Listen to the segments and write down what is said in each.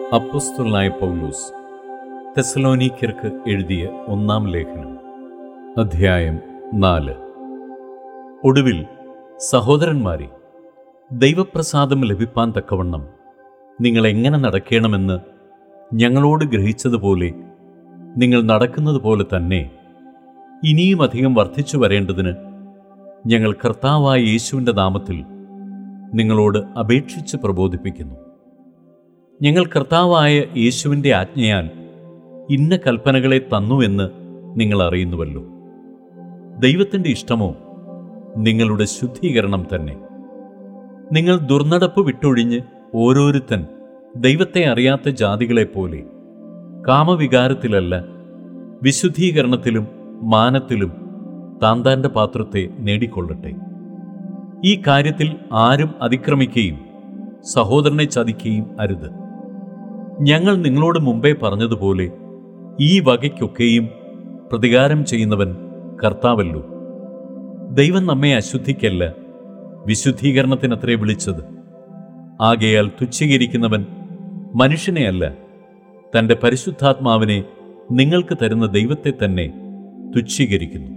അപ്പസ്തുലായ പൗലൂസ് തെസലോനിക്കർക്ക് എഴുതിയ ഒന്നാം ലേഖനം അധ്യായം നാല് ഒടുവിൽ സഹോദരന്മാരെ ദൈവപ്രസാദം ലഭിപ്പാൻ തക്കവണ്ണം നിങ്ങൾ എങ്ങനെ നടക്കണമെന്ന് ഞങ്ങളോട് ഗ്രഹിച്ചതുപോലെ നിങ്ങൾ നടക്കുന്നത് പോലെ തന്നെ ഇനിയും അധികം വർദ്ധിച്ചു വരേണ്ടതിന് ഞങ്ങൾ കർത്താവായ യേശുവിൻ്റെ നാമത്തിൽ നിങ്ങളോട് അപേക്ഷിച്ച് പ്രബോധിപ്പിക്കുന്നു ഞങ്ങൾ കർത്താവായ യേശുവിൻ്റെ ആജ്ഞയാൽ ഇന്ന കൽപ്പനകളെ തന്നുവെന്ന് നിങ്ങൾ അറിയുന്നുവല്ലോ ദൈവത്തിൻ്റെ ഇഷ്ടമോ നിങ്ങളുടെ ശുദ്ധീകരണം തന്നെ നിങ്ങൾ ദുർനടപ്പ് വിട്ടൊഴിഞ്ഞ് ഓരോരുത്തൻ ദൈവത്തെ അറിയാത്ത ജാതികളെപ്പോലെ കാമവികാരത്തിലല്ല വിശുദ്ധീകരണത്തിലും മാനത്തിലും താന്താന്റെ പാത്രത്തെ നേടിക്കൊള്ളട്ടെ ഈ കാര്യത്തിൽ ആരും അതിക്രമിക്കുകയും സഹോദരനെ ചതിക്കുകയും അരുത് ഞങ്ങൾ നിങ്ങളോട് മുമ്പേ പറഞ്ഞതുപോലെ ഈ വകയ്ക്കൊക്കെയും പ്രതികാരം ചെയ്യുന്നവൻ കർത്താവല്ലോ ദൈവം നമ്മെ അശുദ്ധിക്കല്ല വിശുദ്ധീകരണത്തിനത്രേ വിളിച്ചത് ആകയാൽ തുച്ഛീകരിക്കുന്നവൻ മനുഷ്യനെയല്ല തൻ്റെ പരിശുദ്ധാത്മാവിനെ നിങ്ങൾക്ക് തരുന്ന ദൈവത്തെ തന്നെ തുച്ഛീകരിക്കുന്നു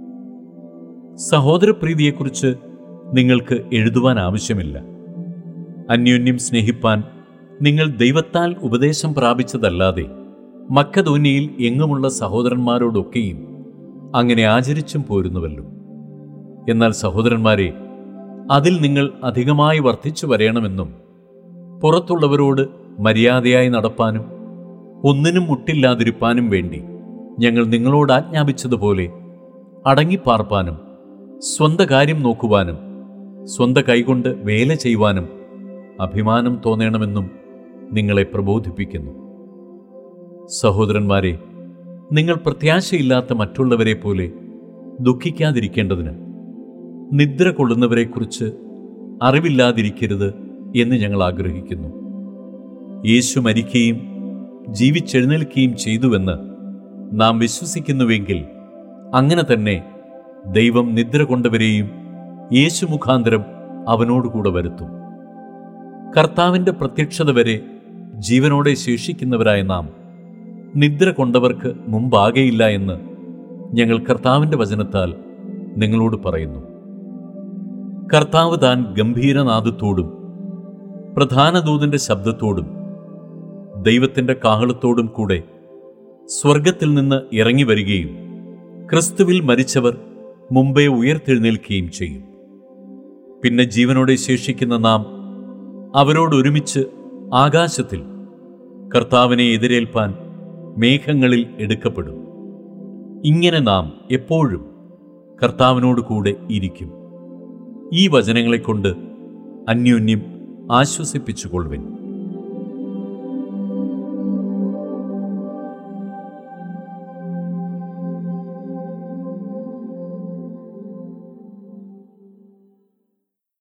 സഹോദരപ്രീതിയെക്കുറിച്ച് നിങ്ങൾക്ക് എഴുതുവാൻ ആവശ്യമില്ല അന്യോന്യം സ്നേഹിപ്പാൻ നിങ്ങൾ ദൈവത്താൽ ഉപദേശം പ്രാപിച്ചതല്ലാതെ മക്കധോനിയിൽ എങ്ങുമുള്ള സഹോദരന്മാരോടൊക്കെയും അങ്ങനെ ആചരിച്ചും പോരുന്നുവല്ലോ എന്നാൽ സഹോദരന്മാരെ അതിൽ നിങ്ങൾ അധികമായി വർദ്ധിച്ചു വരണമെന്നും പുറത്തുള്ളവരോട് മര്യാദയായി നടപ്പാനും ഒന്നിനും മുട്ടില്ലാതിരിപ്പാനും വേണ്ടി ഞങ്ങൾ നിങ്ങളോട് ആജ്ഞാപിച്ചതുപോലെ അടങ്ങിപ്പാർപ്പാനും സ്വന്ത കാര്യം നോക്കുവാനും സ്വന്ത കൈകൊണ്ട് വേല ചെയ്യുവാനും അഭിമാനം തോന്നണമെന്നും നിങ്ങളെ പ്രബോധിപ്പിക്കുന്നു സഹോദരന്മാരെ നിങ്ങൾ പ്രത്യാശയില്ലാത്ത മറ്റുള്ളവരെ പോലെ ദുഃഖിക്കാതിരിക്കേണ്ടതിന് നിദ്ര കൊള്ളുന്നവരെക്കുറിച്ച് അറിവില്ലാതിരിക്കരുത് എന്ന് ഞങ്ങൾ ആഗ്രഹിക്കുന്നു യേശു മരിക്കുകയും ജീവിച്ചെഴുന്നേൽക്കുകയും ചെയ്തുവെന്ന് നാം വിശ്വസിക്കുന്നുവെങ്കിൽ അങ്ങനെ തന്നെ ദൈവം നിദ്ര കൊണ്ടവരെയും യേശു മുഖാന്തരം അവനോടുകൂടെ വരുത്തും കർത്താവിൻ്റെ പ്രത്യക്ഷത വരെ ജീവനോടെ ശേഷിക്കുന്നവരായ നാം നിദ്ര കൊണ്ടവർക്ക് മുമ്പാകെയില്ല എന്ന് ഞങ്ങൾ കർത്താവിൻ്റെ വചനത്താൽ നിങ്ങളോട് പറയുന്നു കർത്താവ് താൻ ഗംഭീരനാദത്തോടും പ്രധാന ദൂതന്റെ ശബ്ദത്തോടും ദൈവത്തിൻ്റെ കാഹളത്തോടും കൂടെ സ്വർഗത്തിൽ നിന്ന് ഇറങ്ങി വരികയും ക്രിസ്തുവിൽ മരിച്ചവർ മുമ്പേ ഉയർത്തെഴുന്നേൽക്കുകയും ചെയ്യും പിന്നെ ജീവനോടെ ശേഷിക്കുന്ന നാം അവരോട് ഒരുമിച്ച് ആകാശത്തിൽ കർത്താവിനെ എതിരേൽപ്പാൻ മേഘങ്ങളിൽ എടുക്കപ്പെടും ഇങ്ങനെ നാം എപ്പോഴും കർത്താവിനോട് കൂടെ ഇരിക്കും ഈ വചനങ്ങളെക്കൊണ്ട് അന്യോന്യം ആശ്വസിപ്പിച്ചുകൊള്ളുവിൻ